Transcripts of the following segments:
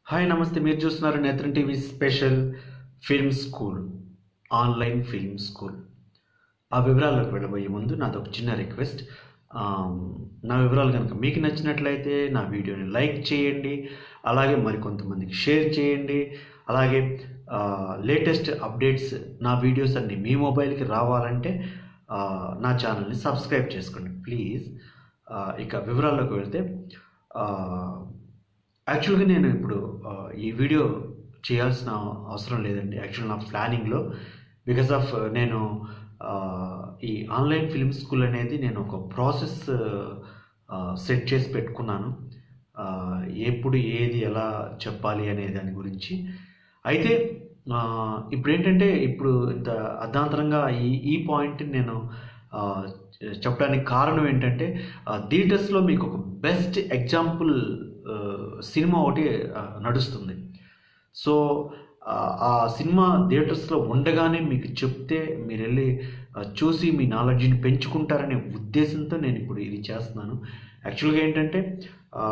hi నమస్తే మీరు చూస్తున్నారు Netram TV special film school online film school ఆ వివరాల్లోకి వెళ్ళబోయే ముందు నాది ఒక చిన్న రిక్వెస్ట్ నా వివరాలు కనుక మీకు నచ్చినట్లయితే నా వీడియోని లైక్ చేయండి అలాగే మరికొంతమందికి షేర్ చేయండి అలాగే లేటెస్ట్ అప్డేట్స్ నా వీడియోస్ అన్ని మీ మొబైల్కి రావాలంటే ఆ, నా ఛానల్ని సబ్స్క్రైబ్ చేసుకోండి ప్లీజ్ ఇక వివరాల్లోకి వెళ్తే ఆ, యాక్చువల్గా నేను ఇప్పుడు ఆ, ఈ వీడియో చేయాల్సిన అవసరం లేదండి యాక్చువల్ నా ప్లానింగ్లో బికాస్ ఆఫ్ నేను ఆ, ఈ ఆన్లైన్ ఫిల్మ్ స్కూల్ అనేది నేను ఒక ప్రాసెస్ సెట్ చేసి పెట్టుకున్నాను ఆ, ఎప్పుడు ఏది ఎలా చెప్పాలి అనే దాని గురించి అయితే ఆ, ఇప్పుడు ఏంటంటే ఇప్పుడు ఇంత అర్ధాంతరంగా ఈ ఈ పాయింట్ నేను ఆ, చెప్పడానికి కారణం ఏంటంటే థియేటర్స్లో మీకు ఒక బెస్ట్ ఎగ్జాంపుల్ సినిమా ఒకటి ఆ, నడుస్తుంది సో ఆ, ఆ సినిమా థియేటర్స్లో ఉండగానే మీకు చెప్తే మీరు వెళ్ళి ఆ, చూసి మీ నాలెడ్జ్ని పెంచుకుంటారనే ఉద్దేశంతో నేను ఇప్పుడు ఇది చేస్తున్నాను యాక్చువల్గా ఏంటంటే ఆ,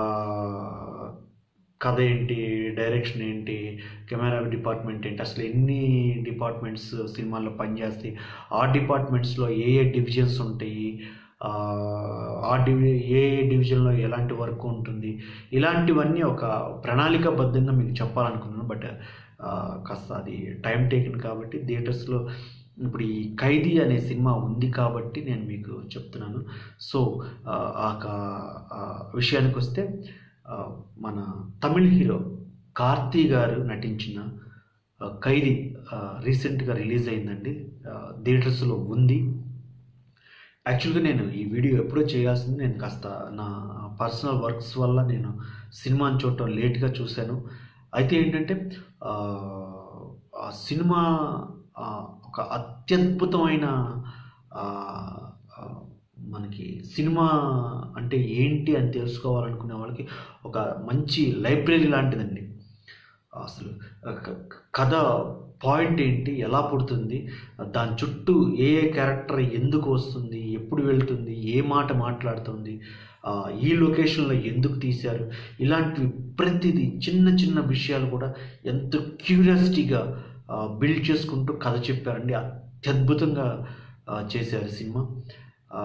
కథ ఏంటి డైరెక్షన్ ఏంటి కెమెరా డిపార్ట్మెంట్ ఏంటి అసలు ఎన్ని డిపార్ట్మెంట్స్ సినిమాల్లో పనిచేస్తాయి ఆ డిపార్ట్మెంట్స్లో ఏ ఏ డివిజన్స్ ఉంటాయి ఆ, ఆ డివి ఏ ఏ డివిజన్లో ఎలాంటి వర్క్ ఉంటుంది ఇలాంటివన్నీ ఒక ప్రణాళికాబద్ధంగా మీకు చెప్పాలనుకున్నాను బట్ కాస్త అది టైం టేకిన్ కాబట్టి థియేటర్స్లో ఇప్పుడు ఈ ఖైదీ అనే సినిమా ఉంది కాబట్టి నేను మీకు చెప్తున్నాను సో ఆ, ఆ కా- ఆ విషయానికి వస్తే ఆ, మన తమిళ హీరో కార్తీ గారు నటించిన ఆ, ఖైదీ రీసెంట్గా రిలీజ్ అయిందండి ఆ, థియేటర్స్లో ఉంది యాక్చువల్గా నేను ఈ వీడియో ఎప్పుడో చేయాల్సింది నేను కాస్త నా పర్సనల్ వర్క్స్ వల్ల నేను సినిమాని చూడటం లేట్గా చూశాను అయితే ఏంటంటే ఆ, ఆ సినిమా ఆ, ఒక అత్యద్భుతమైన ఆ, ఆ, మనకి సినిమా అంటే ఏంటి అని తెలుసుకోవాలనుకునే వాళ్ళకి ఒక మంచి లైబ్రరీ లాంటిదండి అసలు క- కథ పాయింట్ ఏంటి ఎలా పుడుతుంది దాని చుట్టూ ఏ ఏ క్యారెక్టర్ ఎందుకు వస్తుంది ఎప్పుడు వెళ్తుంది ఏ మాట మాట్లాడుతుంది ఆ, ఈ లొకేషన్లో ఎందుకు తీశారు ఇలాంటివి ప్రతిదీ చిన్న చిన్న విషయాలు కూడా ఎంతో క్యూరియాసిటీగా బిల్డ్ చేసుకుంటూ కథ చెప్పారండి అత్యద్భుతంగా ఆ, చేశారు సినిమా ఆ,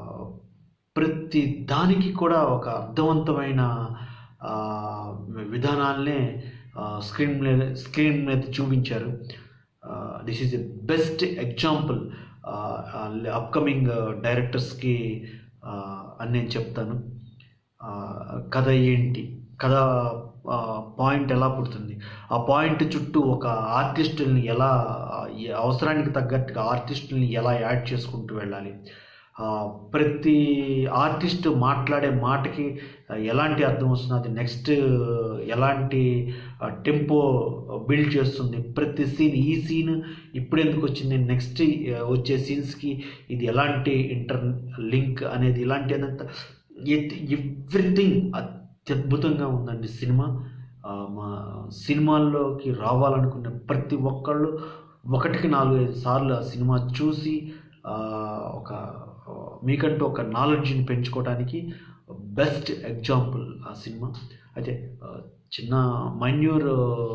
ప్రతి దానికి కూడా ఒక అర్థవంతమైన ఆ, విధానాలనే స్క్రీన్ మీద స్క్రీన్ మీద చూపించారు this is the best example upcoming డైరెక్టర్స్కి అని నేను చెప్తాను ఆ, కథ ఏంటి కథ పాయింట్ ఎలా పుడుతుంది ఆ పాయింట్ చుట్టూ ఒక ఆర్టిస్టుల్ని ఎలా ఆ, ఈ అవసరానికి తగ్గట్టుగా ఆర్టిస్టుల్ని ఎలా యాడ్ చేసుకుంటూ వెళ్ళాలి ఆ, ప్రతి ఆర్టిస్ట్ మాట్లాడే మాటకి ఆ, ఎలాంటి అర్థం వస్తుంది అది నెక్స్ట్ ఎలాంటి టెంపో బిల్డ్ చేస్తుంది ప్రతి సీన్ ఈ సీన్ ఇప్పుడు ఎందుకు వచ్చింది నెక్స్ట్ వచ్చే సీన్స్కి ఇది ఎలాంటి ఇంటర్ లింక్ అనేది ఇలాంటి అదంతా ఎవ్రీథింగ్ అత్యద్భుతంగా ఉందండి సినిమా ఆ, మా సినిమాల్లోకి రావాలనుకునే ప్రతి ఒక్కళ్ళు ఒకటికి నాలుగు ఐదు సార్లు ఆ సినిమా చూసి ఆ, ఒక ఆ, మీకంటూ ఒక నాలెడ్జ్ని పెంచుకోవడానికి బెస్ట్ ఎగ్జాంపుల్ ఆ సినిమా అయితే ఆ, చిన్న మైన్యూర్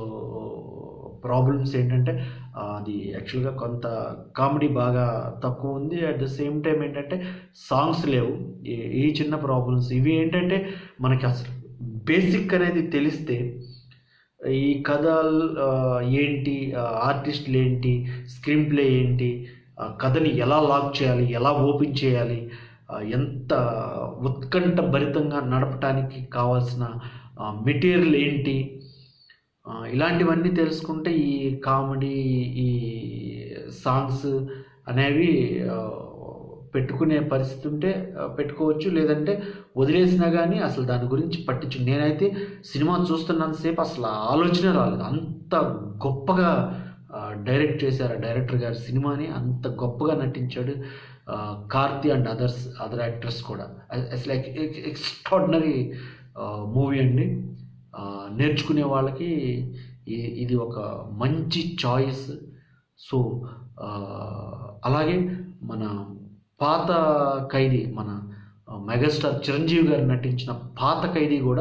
ప్రాబ్లమ్స్ ఏంటంటే ఆ, అది యాక్చువల్గా కొంత కామెడీ బాగా తక్కువ ఉంది అట్ ద సేమ్ టైం ఏంటంటే సాంగ్స్ లేవు ఈ- ఈ చిన్న ప్రాబ్లమ్స్ ఇవి ఏంటంటే మనకి అసలు బేసిక్ అనేది తెలిస్తే ఈ కథ ఆ, ఏంటి ఆ, ఆర్టిస్టులు ఏంటి స్క్రీన్ ప్లే ఏంటి ఆ కథని ఎలా లాక్ చేయాలి ఎలా ఓపెన్ చేయాలి ఆ, ఎంత ఉత్కంఠ భరితంగా నడపడానికి కావాల్సిన మెటీరియల్ ఏంటి ఆ, ఇలాంటివన్నీ తెలుసుకుంటే ఈ కామెడీ ఈ సాంగ్స్ అనేవి ఆ, పెట్టుకునే పరిస్థితి ఉంటే ఆ, పెట్టుకోవచ్చు లేదంటే వదిలేసినా కానీ అసలు దాని గురించి పట్టించు నేనైతే సినిమా చూస్తున్నంతసేపు అసలు ఆ ఆలోచన రాలేదు అంత గొప్పగా ఆ, డైరెక్ట్ చేశారు ఆ డైరెక్టర్ గారు సినిమాని అంత గొప్పగా నటించాడు ఆ, Karthi and others other actors కూడా అసలు ఎక్స్ట్రాడినరీ మూవీ అండి ఆ, నేర్చుకునే వాళ్ళకి ఇ- ఇది ఒక మంచి చాయిస్ సో ఆ, అలాగే మన పాత ఖైదీ మన ఆ, మెగాస్టార్ చిరంజీవి గారు నటించిన పాత ఖైదీ కూడా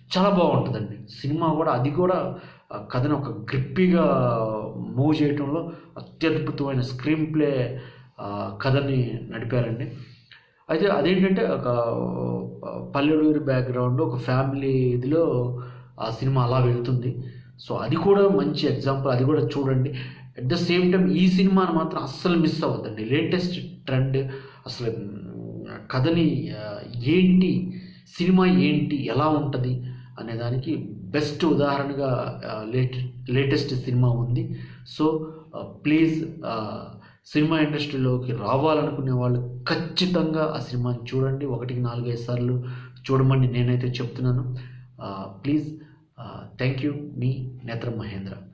చాలా బాగుంటుందండి సినిమా కూడా అది కూడా ఆ కథను ఒక గ్రిప్పీగా మూవ్ చేయటంలో అత్యద్భుతమైన స్క్రీన్ ప్లే ఆ, కథని నడిపారండి అయితే అదేంటంటే ఒక పల్లెటూరి బ్యాక్గ్రౌండ్ ఒక ఫ్యామిలీ ఇదిలో ఆ సినిమా అలా వెళ్తుంది సో అది కూడా మంచి ఎగ్జాంపుల్ అది కూడా చూడండి అట్ ద సేమ్ టైం ఈ సినిమాని మాత్రం అస్సలు మిస్ అవ్వద్దండి లేటెస్ట్ ట్రెండ్ అసలు మ్, కథని ఆ, ఏంటి సినిమా ఏంటి ఎలా ఉంటుంది అనే దానికి బెస్ట్ ఉదాహరణగా లేట లేటెస్ట్ సినిమా ఉంది సో ప్లీజ్ సినిమా ఇండస్ట్రీలోకి రావాలనుకునే వాళ్ళు ఖచ్చితంగా ఆ సినిమాని చూడండి ఒకటికి నాలుగైదు సార్లు చూడమని నేనైతే చెప్తున్నాను ప్లీజ్ థ్యాంక్ యూ మీ నేత్రం మహేంద్ర